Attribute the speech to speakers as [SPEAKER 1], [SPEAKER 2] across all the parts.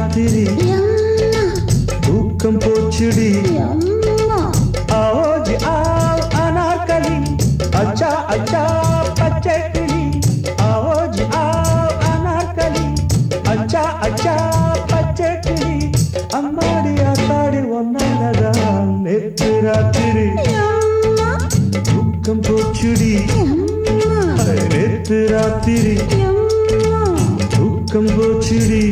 [SPEAKER 1] ராத்திரி
[SPEAKER 2] எம்மா
[SPEAKER 1] தூக்கம் போச்சுடி
[SPEAKER 2] எம்மா
[SPEAKER 1] ஆவோஜி ஆவ் அனார்கலி அச்சா அச்சா பச்சை கிளி ஆவோஜி ஆவ் அனார்கலி அச்சா அச்சா பச்சை கிளி அம்மாடி ஆத்தாடி ஒன்னாலதான் நேற்று ராத்திரி
[SPEAKER 2] எம்மா
[SPEAKER 1] தூக்கம் போச்சுடி
[SPEAKER 2] எம்மா
[SPEAKER 1] நேற்று ராத்திரி
[SPEAKER 2] எம்மா
[SPEAKER 1] தூக்கம் போச்சுடி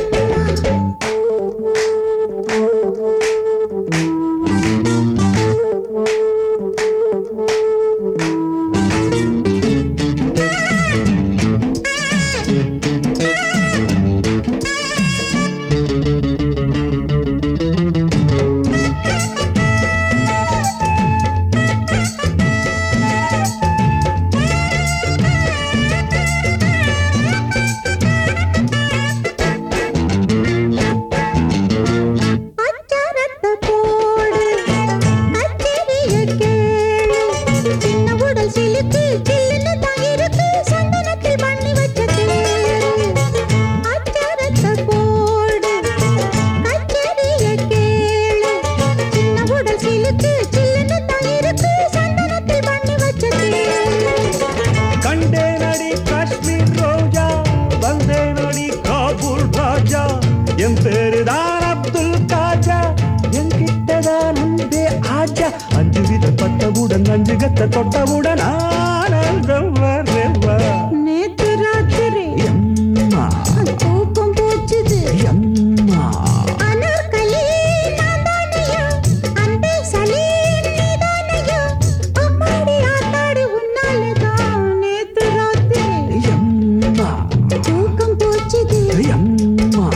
[SPEAKER 2] அச்சாரத்தை போடு கச்சேரிய கேளு சின்ன உடல் சிலுக்கு சில்லுன்னு தான் இருக்கு சந்தனத்தில் பண்ணி வச்ச கேளு அச்சாரத்தை போடு கச்சேரிய கேளு சின்ன உடல் சிலுக்கு சில்லுன்னு தான் இருக்கு சந்தனத்தில் பண்ணி வச்ச கேளு
[SPEAKER 1] கண்டேனடி காஷ்மீர் ரோஜா வந்தேனடி காபூல் ராஜா என் பேரு தான் அப்துல் காஜா என்கிட்டதான் அன்பே ஆஜா அஞ்சு விதப்பட்டவுடன் அஞ்சு கத்த தொட்டவுடன் ஆனந்தம் வரவா
[SPEAKER 2] நேத்து ராத்திரி
[SPEAKER 1] எம்மா
[SPEAKER 2] தூக்கம் போச்சுது
[SPEAKER 1] எம்மா
[SPEAKER 2] அனார்கலி நான்தானையா அன்பே சலீம் நீதானையா அம்மாடி ஆத்தாடி உன்னாலதான் நேத்து ராத்திரி
[SPEAKER 1] எம்மா
[SPEAKER 2] தூக்கம் போச்சுது
[SPEAKER 1] எம்மா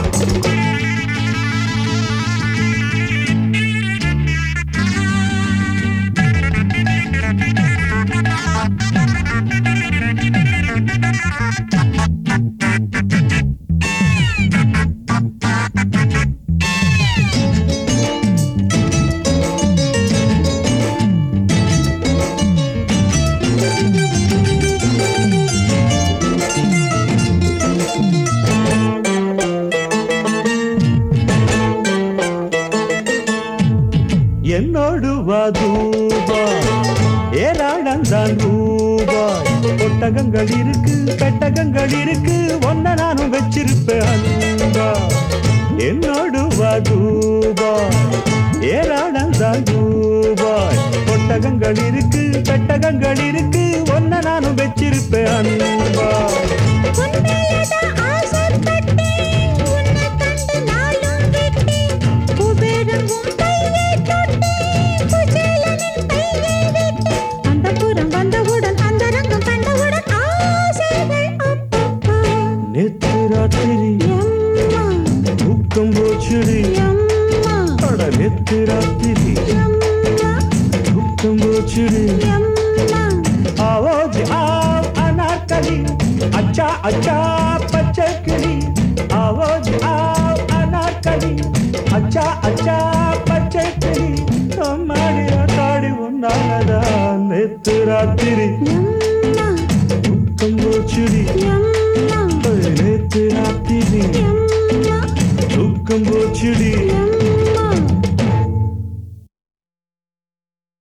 [SPEAKER 1] என்னோடு வதூபாய் ஏராளந்தான் ரூபாய் ஒட்டகங்கள் இருக்கு பெட்டகங்கள் இருக்கு ஒன்ன நானும் வச்சிருப்பேன் அன்பா என்னோடு வதூபாய் ஏராளந்தான் ரூபாய் ஒட்டகங்கள் இருக்கு பெட்டகங்கள் இருக்கு ஒன்ன நானும் வச்சிருப்பேன் அன்பா
[SPEAKER 2] உன்மேலதான் ஆசைப்பட்டேன் உன்னை கண்டு நாளும் விட்டேன் குபேரன் உன் கையை தொட்டேன் குசேலனின் கையை விட்டேன் அந்த புறம் வந்தவுடன் அந்த ரங்கம் கண்டவுடன் ஆசைகள் அப்பப்பா
[SPEAKER 1] நேற்று ராத்திரி
[SPEAKER 2] எம்மா
[SPEAKER 1] தூக்கம் போச்சுடி
[SPEAKER 2] எம்மா
[SPEAKER 1] அட நேற்று ராத்திரி
[SPEAKER 2] எம்மா
[SPEAKER 1] தூக்கம் போச்சுடி
[SPEAKER 2] எம்மா
[SPEAKER 1] आवाज आव अनारकली अच्छा अच्छा बच्चे किली आवाज आव अनारकली अच्छा अच्छा बच्चे किली हमारी आटाड़ी उन्नादा नेत्र रात्रि
[SPEAKER 2] எம்மா
[SPEAKER 1] துக்கம் போச்சுடி
[SPEAKER 2] எம்மா
[SPEAKER 1] நேற்று ராத்திரி
[SPEAKER 2] எம்மா
[SPEAKER 1] துக்கம் போச்சுடி